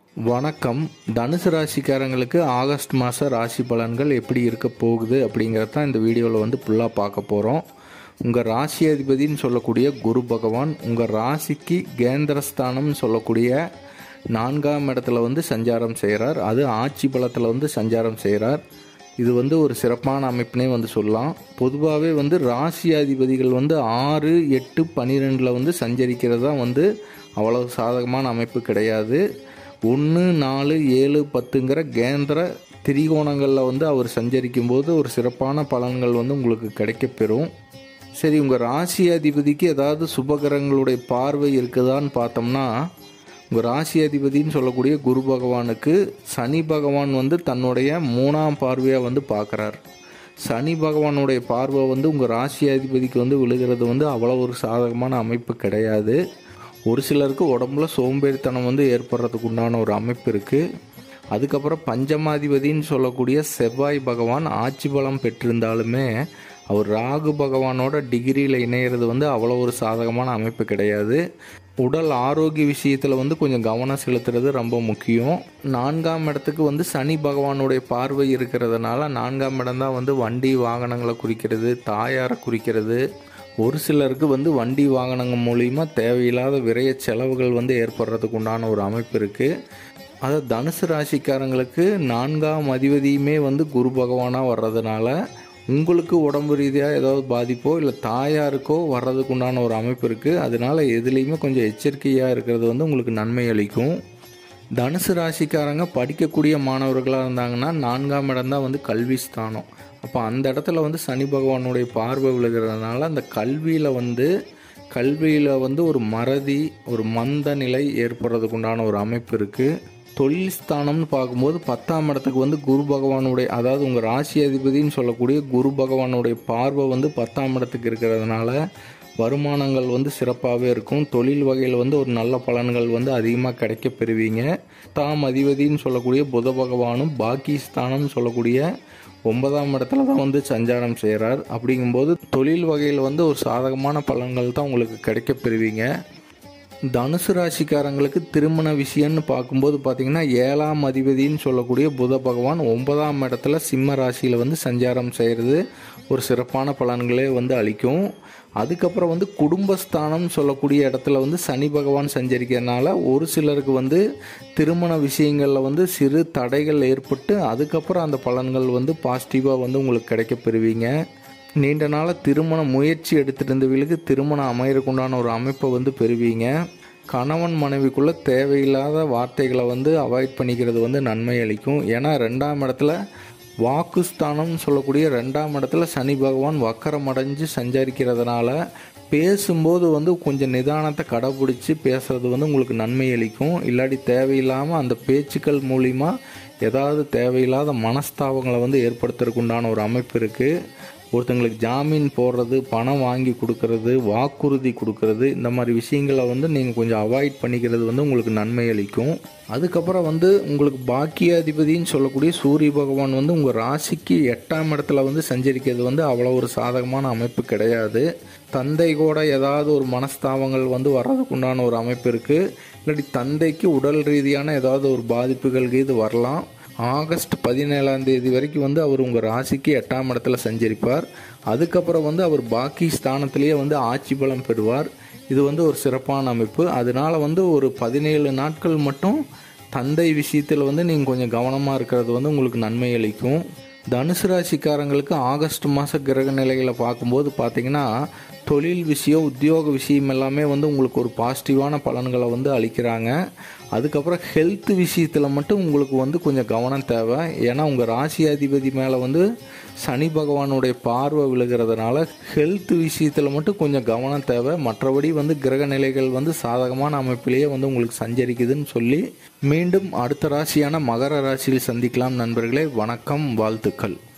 வணக்கம் தனுசு ராசிக்காரங்களுக்கு ஆகஸ்ட் மாத ராசி பலன்கள் எப்படி இருக்க போகுது அப்படிங்கிறத தான் இந்த வீடியோவில் வந்து ஃபுல்லாக பார்க்க போகிறோம் உங்கள் ராசி அதிபதின்னு சொல்லக்கூடிய குரு பகவான் உங்கள் ராசிக்கு கேந்திரஸ்தானம்னு சொல்லக்கூடிய நான்காம் இடத்துல வந்து சஞ்சாரம் செய்கிறார் அது ஆட்சி பலத்தில் வந்து சஞ்சாரம் செய்கிறார் இது வந்து ஒரு சிறப்பான அமைப்பினே வந்து சொல்லலாம் பொதுவாகவே வந்து ராசி அதிபதிகள் வந்து ஆறு எட்டு பன்னிரெண்டில் வந்து சஞ்சரிக்கிறது தான் வந்து அவ்வளவு சாதகமான அமைப்பு கிடையாது ஒன்று நாலு ஏழு பத்துங்கிற கேந்திர திரிகோணங்களில் வந்து அவர் சஞ்சரிக்கும் போது ஒரு சிறப்பான பலன்கள் வந்து உங்களுக்கு கிடைக்கப்பெறும் சரி உங்கள் ராசி அதிபதிக்கு ஏதாவது சுபகிரகங்களுடைய பார்வை இருக்குதான்னு பார்த்தோம்னா உங்கள் ராசி அதிபதின்னு சொல்லக்கூடிய குரு பகவானுக்கு சனி பகவான் வந்து தன்னுடைய மூணாம் பார்வையாக வந்து பார்க்குறார் சனி பகவானுடைய பார்வை வந்து உங்கள் ராசி அதிபதிக்கு வந்து விழுகிறது வந்து அவ்வளோ ஒரு சாதகமான அமைப்பு கிடையாது ஒரு சிலருக்கு உடம்புல சோம்பேறித்தனம் வந்து ஏற்படுறதுக்கு உண்டான ஒரு அமைப்பு இருக்குது அதுக்கப்புறம் பஞ்சமாதிபதின்னு சொல்லக்கூடிய செவ்வாய் பகவான் ஆட்சி பலம் பெற்றிருந்தாலுமே அவர் ராகு பகவானோட டிகிரியில் இணையிறது வந்து அவ்வளோ ஒரு சாதகமான அமைப்பு கிடையாது உடல் ஆரோக்கிய விஷயத்தில் வந்து கொஞ்சம் கவனம் செலுத்துறது ரொம்ப முக்கியம் நான்காம் இடத்துக்கு வந்து சனி பகவானுடைய பார்வை இருக்கிறதுனால நான்காம் இடம் தான் வந்து வண்டி வாகனங்களை குறிக்கிறது தாயாரை குறிக்கிறது ஒரு சிலருக்கு வந்து வண்டி வாகனங்கள் மூலிமா தேவையில்லாத விரைய செலவுகள் வந்து ஏற்படுறதுக்கு உண்டான ஒரு அமைப்பு இருக்குது அது தனுசு ராசிக்காரங்களுக்கு நான்காம் அதிபதியுமே வந்து குரு பகவானாக வர்றதுனால உங்களுக்கு உடம்பு ரீதியாக ஏதாவது பாதிப்போ இல்லை தாயாருக்கோ வர்றதுக்கு உண்டான ஒரு அமைப்பு இருக்குது அதனால எதுலேயுமே கொஞ்சம் எச்சரிக்கையாக இருக்கிறது வந்து உங்களுக்கு நன்மை அளிக்கும் தனுசு ராசிக்காரங்க படிக்கக்கூடிய மாணவர்களாக இருந்தாங்கன்னா நான்காம் இடம் தான் வந்து கல்வி ஸ்தானம் அப்போ அந்த இடத்துல வந்து சனி பகவானுடைய பார்வை விழுகிறதுனால அந்த கல்வியில் வந்து கல்வியில் வந்து ஒரு மறதி ஒரு மந்த நிலை ஏற்படுறதுக்கு உண்டான ஒரு அமைப்பு இருக்குது தொழில் ஸ்தானம்னு பார்க்கும்போது பத்தாம் இடத்துக்கு வந்து குரு பகவானுடைய அதாவது உங்கள் ராசி அதிபதினு சொல்லக்கூடிய குரு பகவானுடைய பார்வை வந்து பத்தாம் இடத்துக்கு இருக்கிறதுனால வருமானங்கள் வந்து சிறப்பாகவே இருக்கும் தொழில் வகையில் வந்து ஒரு நல்ல பலன்கள் வந்து அதிகமாக கிடைக்க பெறுவீங்க தாம் அதிபதினு சொல்லக்கூடிய புத பகவானும் பாக்கி ஸ்தானம்னு சொல்லக்கூடிய ஒன்பதாம் இடத்துல தான் வந்து சஞ்சாரம் செய்கிறார் அப்படிங்கும்போது தொழில் வகையில் வந்து ஒரு சாதகமான பலன்கள் தான் உங்களுக்கு கிடைக்க பெறுவீங்க தனுசு ராசிக்காரங்களுக்கு திருமண விஷயம்னு பார்க்கும்போது பார்த்தீங்கன்னா ஏழாம் அதிபதினு சொல்லக்கூடிய புத பகவான் ஒன்பதாம் இடத்துல சிம்ம ராசியில் வந்து சஞ்சாரம் செய்கிறது ஒரு சிறப்பான பலன்களே வந்து அளிக்கும் அதுக்கப்புறம் வந்து குடும்பஸ்தானம் சொல்லக்கூடிய இடத்துல வந்து சனி பகவான் சஞ்சரிக்கிறதுனால ஒரு சிலருக்கு வந்து திருமண விஷயங்களில் வந்து சிறு தடைகள் ஏற்பட்டு அதுக்கப்புறம் அந்த பலன்கள் வந்து பாசிட்டிவாக வந்து உங்களுக்கு கிடைக்க பெறுவீங்க நீண்ட நாள திருமண முயற்சி எடுத்துட்டு இருந்தவங்களுக்கு திருமணம் அமையறக்குண்டான ஒரு அமைப்பை வந்து பெறுவீங்க கணவன் மனைவிக்குள்ளே தேவையில்லாத வார்த்தைகளை வந்து அவாய்ட் பண்ணிக்கிறது வந்து நன்மை அளிக்கும் ஏன்னா ரெண்டாம் இடத்துல வாக்குஸ்தானம்னு சொல்லக்கூடிய ரெண்டாம் இடத்துல சனி பகவான் வக்கரம் அடைஞ்சு சஞ்சரிக்கிறதுனால பேசும்போது வந்து கொஞ்சம் நிதானத்தை கடைபிடிச்சி பேசுறது வந்து உங்களுக்கு நன்மை அளிக்கும் இல்லாட்டி தேவையில்லாமல் அந்த பேச்சுக்கள் மூலிமா ஏதாவது தேவையில்லாத மனஸ்தாபங்களை வந்து ஏற்படுத்துறதுக்கு உண்டான ஒரு அமைப்பு இருக்குது ஒருத்தங்களுக்கு ஜாமீன் போடுறது பணம் வாங்கி கொடுக்கறது வாக்குறுதி கொடுக்கறது இந்த மாதிரி விஷயங்களை வந்து நீங்கள் கொஞ்சம் அவாய்ட் பண்ணிக்கிறது வந்து உங்களுக்கு நன்மை அளிக்கும் அதுக்கப்புறம் வந்து உங்களுக்கு பாக்கியாதிபதின்னு சொல்லக்கூடிய சூரிய பகவான் வந்து உங்கள் ராசிக்கு எட்டாம் இடத்துல வந்து சஞ்சரிக்கிறது வந்து அவ்வளோ ஒரு சாதகமான அமைப்பு கிடையாது தந்தை கூட ஏதாவது ஒரு மனஸ்தாபங்கள் வந்து வர்றதுக்கு உண்டான ஒரு அமைப்பு இருக்குது இல்லாட்டி தந்தைக்கு உடல் ரீதியான ஏதாவது ஒரு பாதிப்புகள் இது வரலாம் ஆகஸ்ட் பதினேழாம் தேதி வரைக்கும் வந்து அவர் உங்கள் ராசிக்கு எட்டாம் இடத்துல சஞ்சரிப்பார் அதுக்கப்புறம் வந்து அவர் பாக்கி ஸ்தானத்திலேயே வந்து ஆட்சி பலம் பெறுவார் இது வந்து ஒரு சிறப்பான அமைப்பு அதனால வந்து ஒரு பதினேழு நாட்கள் மட்டும் தந்தை விஷயத்தில் வந்து நீங்கள் கொஞ்சம் கவனமாக இருக்கிறது வந்து உங்களுக்கு நன்மை அளிக்கும் தனுசு ராசிக்காரங்களுக்கு ஆகஸ்ட் மாத கிரக நிலைகளை பார்க்கும்போது பார்த்தீங்கன்னா தொழில் விஷயம் உத்தியோக விஷயம் எல்லாமே வந்து உங்களுக்கு ஒரு பாசிட்டிவான பலன்களை வந்து அளிக்கிறாங்க அதுக்கப்புறம் ஹெல்த் விஷயத்தில் மட்டும் உங்களுக்கு வந்து கொஞ்சம் கவனம் தேவை ஏன்னா உங்கள் ராசி அதிபதி மேலே வந்து சனி பகவானுடைய பார்வை விழுகிறதுனால ஹெல்த் விஷயத்தில் மட்டும் கொஞ்சம் கவனம் தேவை மற்றபடி வந்து கிரக நிலைகள் வந்து சாதகமான அமைப்பிலேயே வந்து உங்களுக்கு சஞ்சரிக்குதுன்னு சொல்லி மீண்டும் அடுத்த ராசியான மகர ராசியில் சந்திக்கலாம் நண்பர்களே வணக்கம் வாழ்த்துக்கள்